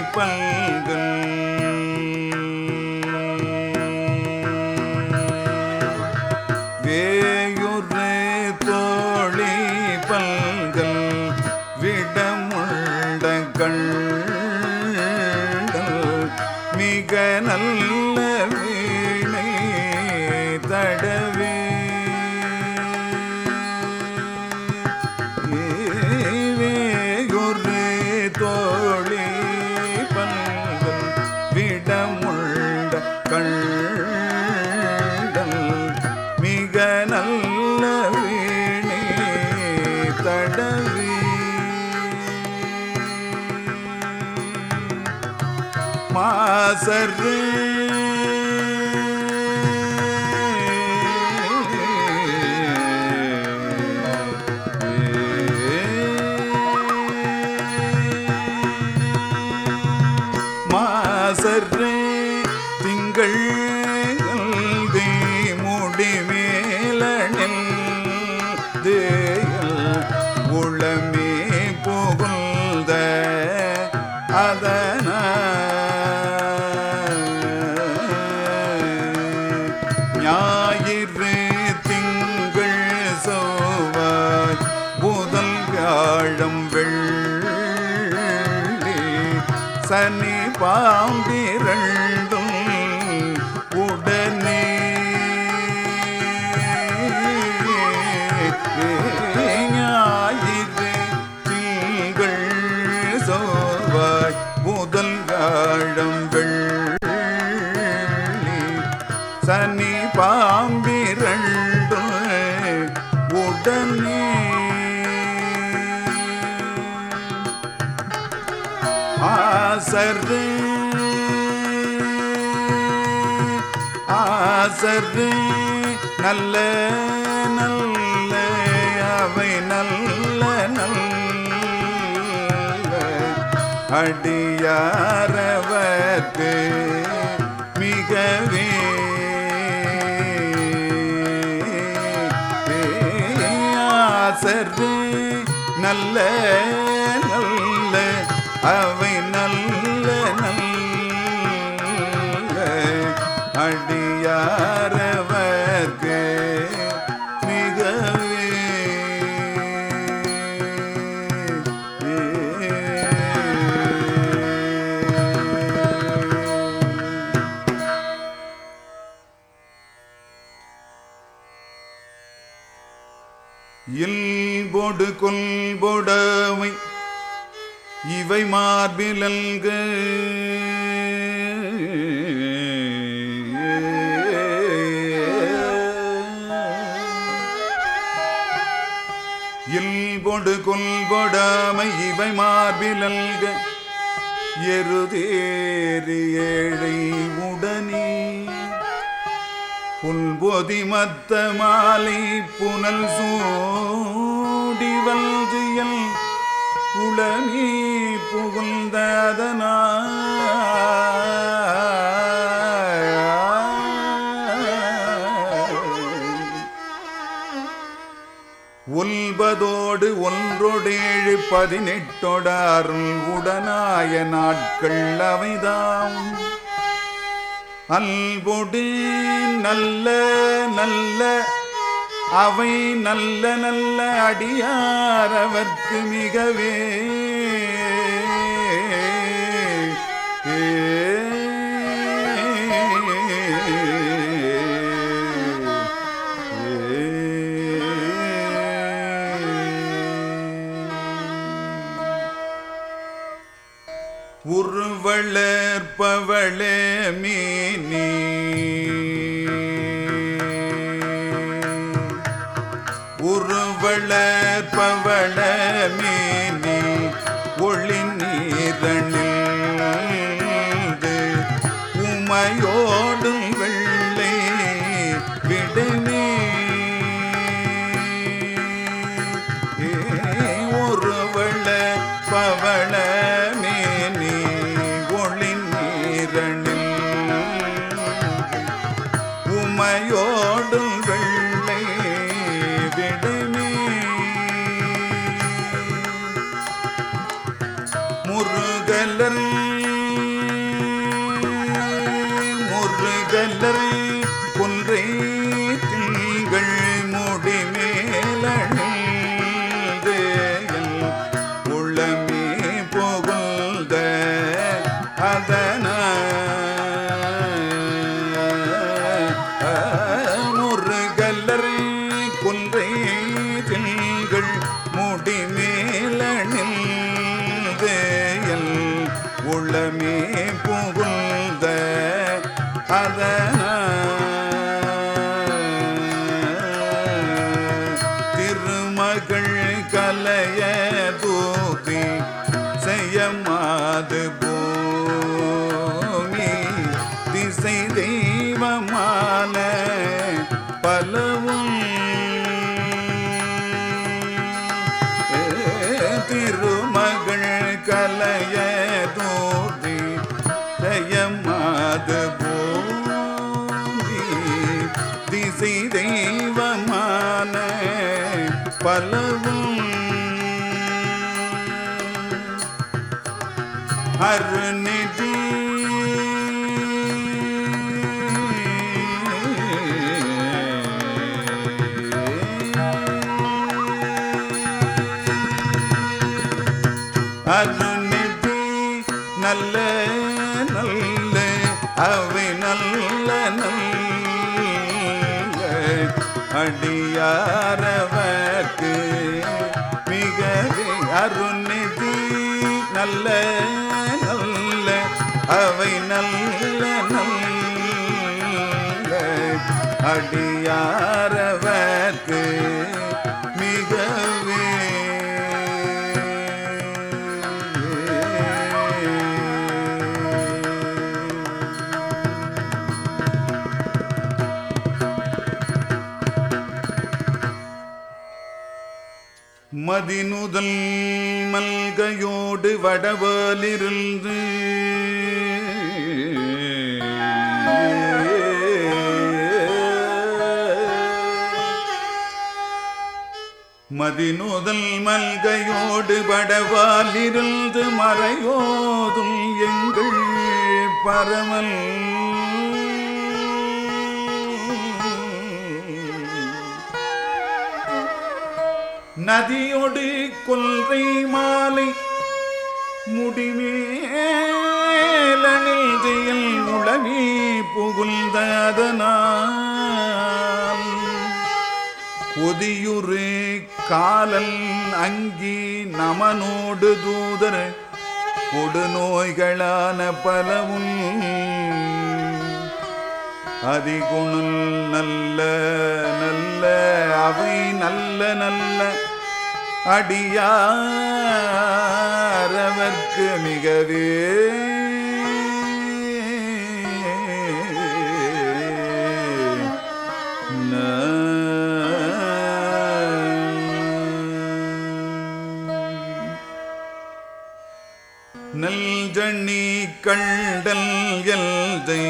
பல்கள் வேயுறு தோழி பல்கள் விடமுள்ள கண்கள் மிக நல்ல வீணை தடவே ஏவேயுறு தோழி பல்கள் விடமுள்ள கண்கள் மிக நல்ல வீணை தடவி மாசரு மாசரு திங்கள் தே முடிமேலனில் தேயல் உளமே புகுந்த அதன ஞாயிறு திங்கள் சோவாய் புதல் வியாழம் வெள்ளி சனி பாம்பிரண்டும் உடனே ஞாயிறு திங்கள் சோவாய் முதல் காழம் வெள்ளி சனி பாம்பிரண்டும் உடனே ஆசரு ஆசரு நல்ல நல்ல அவை நல்ல நல்ல அடியாரவர்க்கு மிகவே ஆசரு நல்ல நல்ல அவை நல்ல நல்ல அடியாரவர்க்கு மிகவே இல்பொடு கொல்பொடவை இவை மார்பிலல்க இல்பொடு கொல்பொடாமை இவை மார்பிலல்க எருதேறி ஏழை உடனே புல்பொதி மத்த மாலை புனல் சூடி வல்தியல் உளனே புகுந்ததனா ஒன்பதோடு ஒன்றொடேழு பதினெட்டொடாருள் உடனாய நாட்கள் அவைதாம் அல்பொடு நல்ல நல்ல அவை நல்ல நல்ல அடியாரவர்க்கு மிகவே உருவளற்பவளே மீனி உருவளற்பவள மீனி ஒளி நீரணில் உமையோடும் வெள்ளை விடமே ஒருவள பவள மேனி ஒளி நீரணில் உமையோடும் வெள்ளை விடமே முருகலர் கல்லறை கொன்றை திங்கள் முடி மேலணிந்தேயல் உள்ளமே புகுந்த அதன முருகல்லறை கொன்றை திங்கள் முடி மேலணிந்தேயல் உள்ளமே புகுந்த அதன திருமகள் கலைய தூக்கி செய்யமாது பூமி திசை தெய்வமான பலவும் திருமகள் கலைய தூக்கி ஜெயமாது பூமி திசை தெய்வமான பலவும் அருநிதி அருநிதி நல்ல நல்ல அவை நல்ல நல்ல அடியாரவர்க்கு மிகவே அருநிதி நல்ல நல்ல அவை நல்ல நல்ல அடியாரவர்க்கு மிகவே மதினுதல் மல்கையோடு வடவாலிருந்து மதினுதல் மல்கையோடு வடவாலிருந்து மறையோதும் எங்கள் பரமல் நதியொடு கொல்றை மாலை முடிமேலனில் செயல் உளவி புகுந்ததனால் கொதியுறு காலல் அங்கி நமனோடு தூதர் கொடுநோய்களான பலவும் அதிகுணல் நல்ல நல்ல அவை நல்ல நல்ல அடியாரவர்க்கு மிகவே நல் ஜண்ணி கண்டல் எல்தை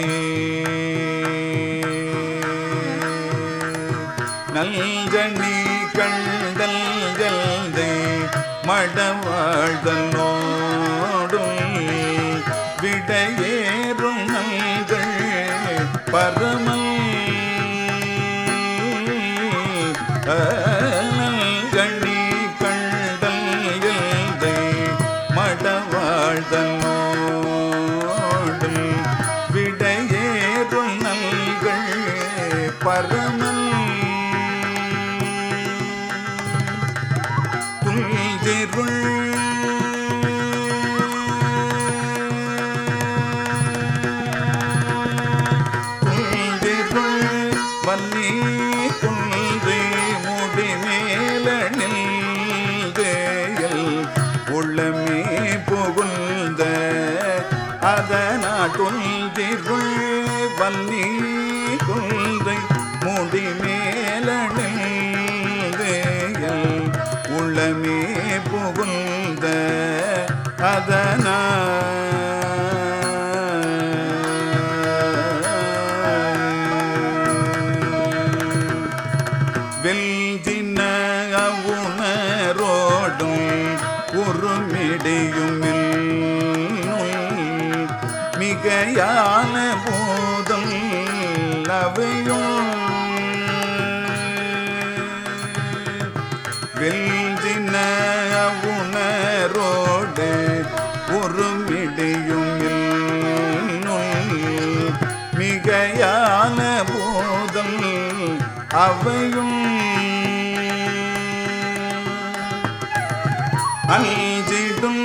நல் ஜண்ணி கண்டல் எல்தை மடவாழ்தல் நோடும் விடையேறும் நல்கள் பரமல் கண்ணி கண்டல் எல்தை மடவாழ்தல் நோடும் விடையேறும் நல்கள் பரமல் துல்திருள் துல்திருள் வன்னி குன்றி முடிமேல நில்தேயல் உள்ளமே புகுந்த அதனா துல்திருள் வன்னி குன்றை முடிமேல நில்தேயல் உள்ளமே புகுந்த அதனா வெல்தின அவுணரோடும் உருமிடையும் மிகையான போதம் அவையும் அஞ்சிடும்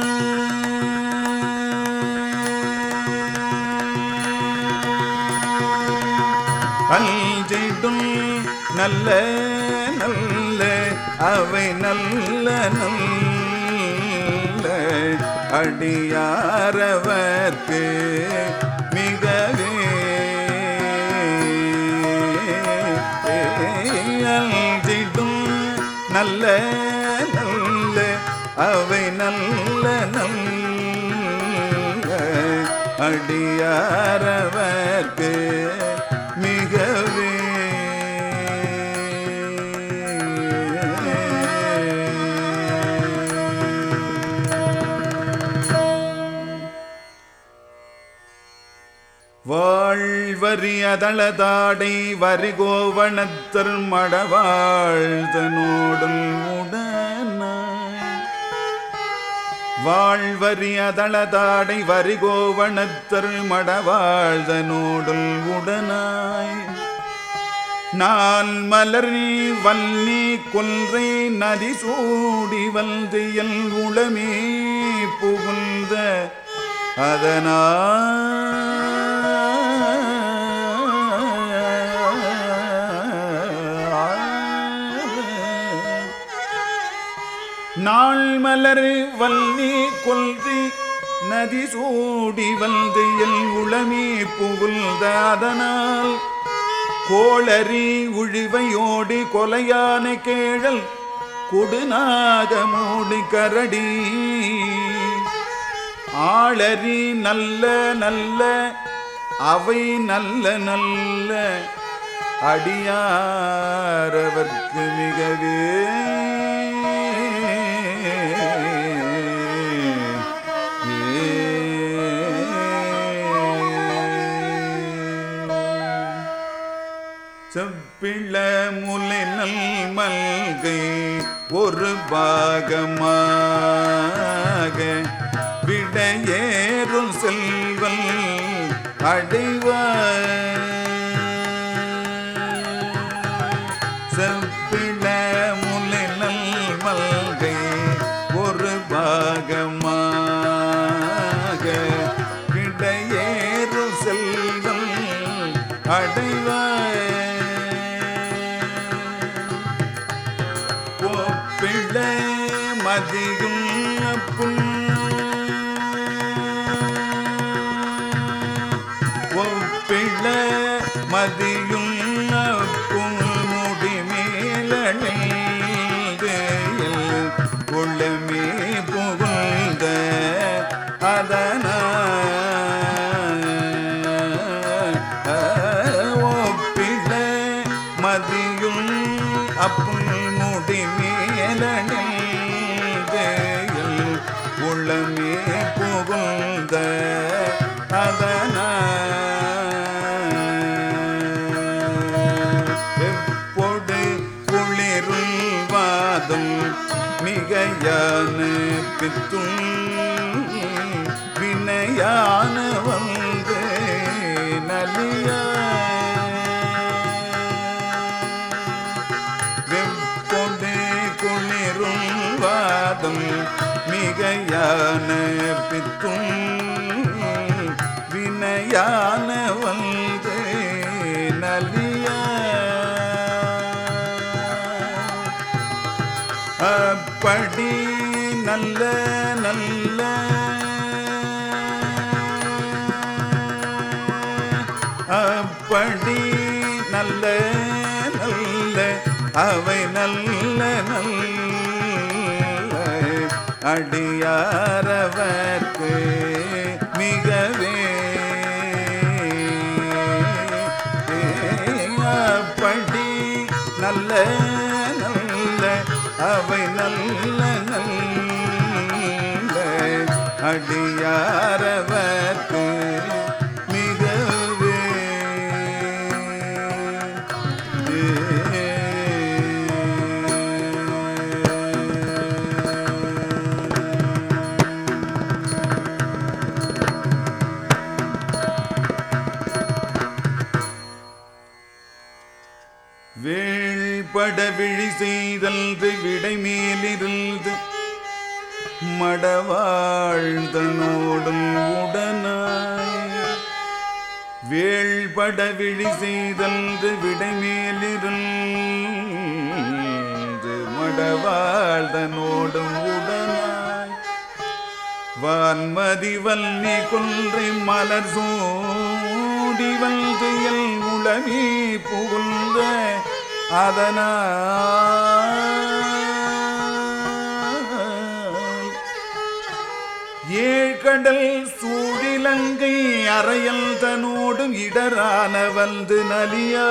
அஞ்சிடும் நல்ல நல்ல அவை நல்ல நல்ல அடியாரவர்க்கு மிகவே அஞ்சிடும் நல்ல நல்ல அவை நல்ல நல்ல அடியாரவர்க்கு மிகவே வாழ்வரியதளதாடை வரிகோவணத்தர் மடவாழ்தனோடும் உடனாய் வாழ்வரியதளதாடை வரிகோவணத்தர் மடவாழ்தனோடும் உடனாய் நான் மலர் வல்லி கொன்றை நதி சூடி வல்தியல் உளமே புகுந்த அதனால் நாள் மலர் வல்லி கொல்றி நதி சூடி வந்து எல் உளமே புகுந்த அதனால் கோளரி உழிவையோடி கொலையான கேழல் கொடுநாகமோடி கரடி ஆளரி நல்ல நல்ல அவை நல்ல நல்ல அடியாரவர்க்கு மிகவே செப்பிள முலை நல் மல்கை ஒரு பாகமாக விடையேறும் செல்வல் அடைவார் செப்பிள முலை நல் மல்கை ஒரு பாகமாக கிடையேறும் செல்வம் அடைவார் ஒப்பிழ மதியும் புண் ஒப்பிழ மதியும் புல் முடி மேலில் உள்ளமே புகுந்த அதனால் ஒப்பிழ மதியும் அப்புல் முடி மேலில் உள்ளமே புகுந்த அதனால் எப்பொடு குளிருள் வாதம் மிகையான பித்தும் வினையான வந்து நலியா வெப்பொடு குளிரும் வாதம் மிகையான பித்தும் வினையான வந்து நலியா அப்படி நல்ல நல்ல அப்படி நல்ல நல்ல அவை நல்ல நல்ல அடியாரவர்க்கு மிகவே அப்படி நல்ல நல்ல அவை நல்ல நல்ல அடியாரவர்க்கு மிகவே வே வேள்பட விழி செய்தல்து விடை மேலிருந்து மடவாழ்தனோடும் உடனாய் வேள்பட விழி செய்தல்து விடை மேலிருந்து மடவாழ்தனோடும் உடனாய் வான்மதி வல்லி கொன்றை மலர் சூடி வல்கையல் உளமே புகுந்த அதனால் ஏழ்கடல் சூழிலங்கை அறையல் தனோடும் இடரான வந்து நலியா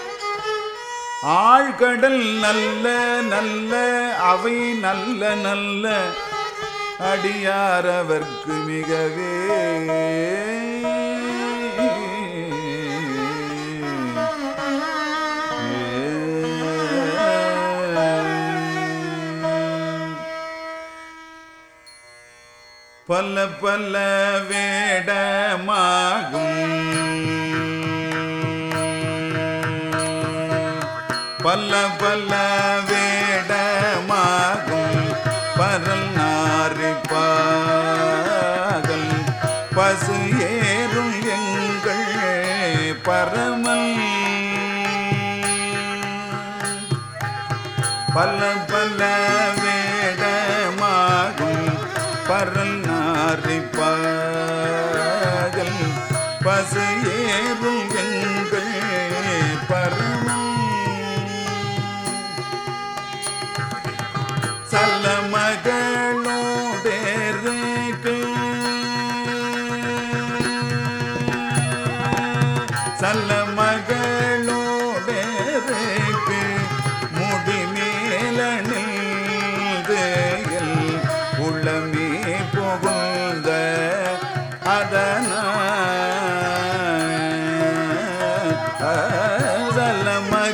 ஆழ்கடல் நல்ல நல்ல அவை நல்ல நல்ல அடியாரவர்க்கு மிகவே பல பல வேடமாகும் பல பல வேடமாகும் பரல் நாரி பாகல் பசு ஏறும் எங்கள் பரமல் பல பல வேடமாகும் பரல் நாரி பாகல் பசு ஏறும் எங்கள் பரமல் சல்ல மகளோடேருக்கு சல்ல மகளோடேருக்கு முடி மேலணில் உள்ளமே புகுந்த அதன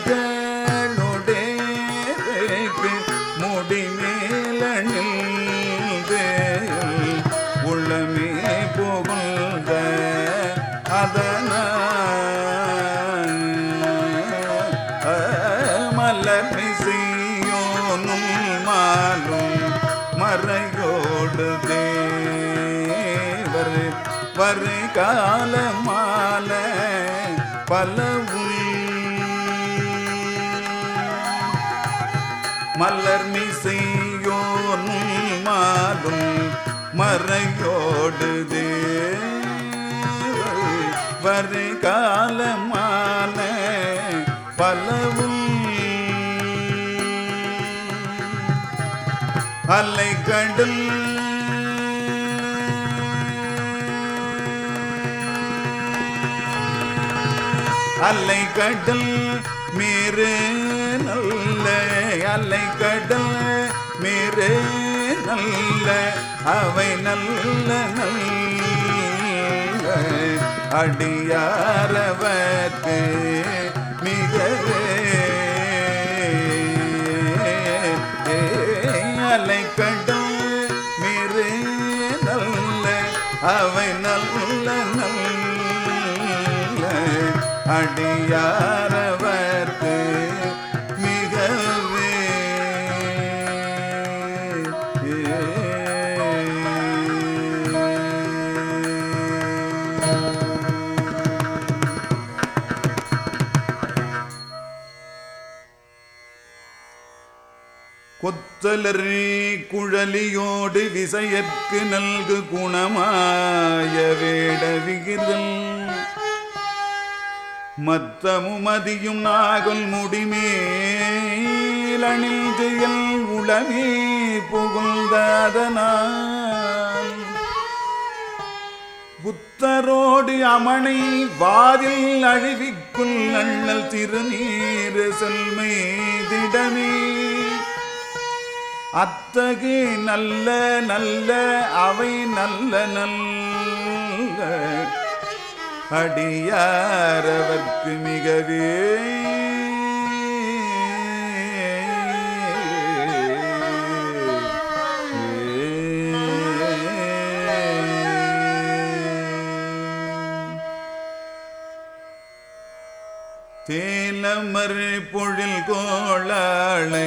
மகளுடேக்கு முடி மேலணில் உள்ளமே புகுந்த அதன மலர் மிசையோனும் மாலும் மறையோடு தேவர் வரு கால மால பலவும் மலர் மிசையோனும் மாலும் மறையோடு தேவர் வரு கால மால பலவும் அலை கடல் அலை கடல் மீறு நல்ல அலை கடல் மீறு நல்ல அவை நல்ல நல்ல அடியாரவர்க்கு மிகவே அலை கடல் மீறு நல்ல அவை நல்ல நல்ல அடியாரவர்க்கு மிகவே கொத்தலர் குழலியோடு விசையற்கு நல்கு குணமாய வேட விகிதல் மத்தமும் மதியும் நாகல் முடிமேலணில் செயல் உளமே புகுந்ததனால் புத்தரோடு அமனை வாதில் அழிவிக்குள் அண்ணல் திருநீர் செல்மை திடமே அத்தகு நல்ல நல்ல அவை நல்ல நல்ல அடியாரவர்க்கு மிகவே தேலமர் பொழில் கோளாளை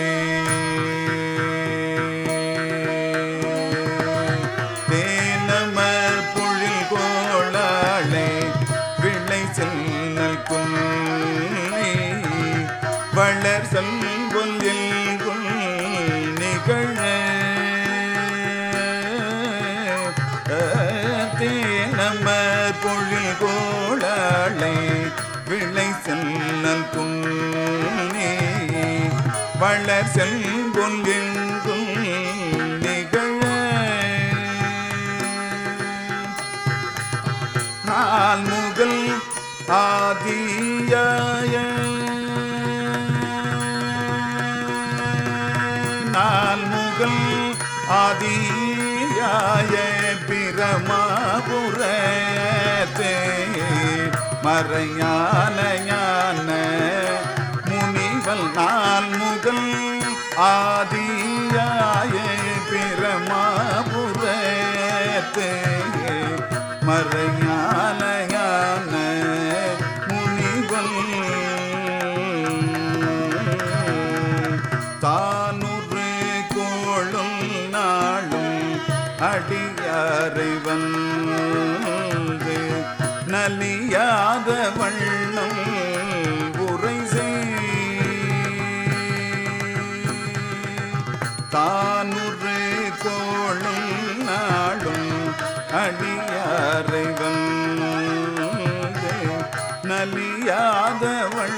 தேலமர் பொழில் கோளாளை விளை செல்லல் கொல்லி வளர் செல்வொல் எல்குல் நிகழ தேனமர் பொழில் கோளாளை விளை செல்லல் கொல்லி வளர் செல்வொல் எல்குல் நிகழ நாள் முகல் ஆதியாய நாள் முகல் ஆதியாய பிரமாபுரத்தே மறையான ஞான முனிவல் நாள் முகல் ஆதியாய பிரமாபுரத்தே மறையான ஞான முனிவல் தானுறு கோளும் நாளும் அடியாரை வந்து நலியாத வண்ணம் உரை தானுறு கோளும் நாளும் அடியாரை வந்து நலியாத வண்ணம்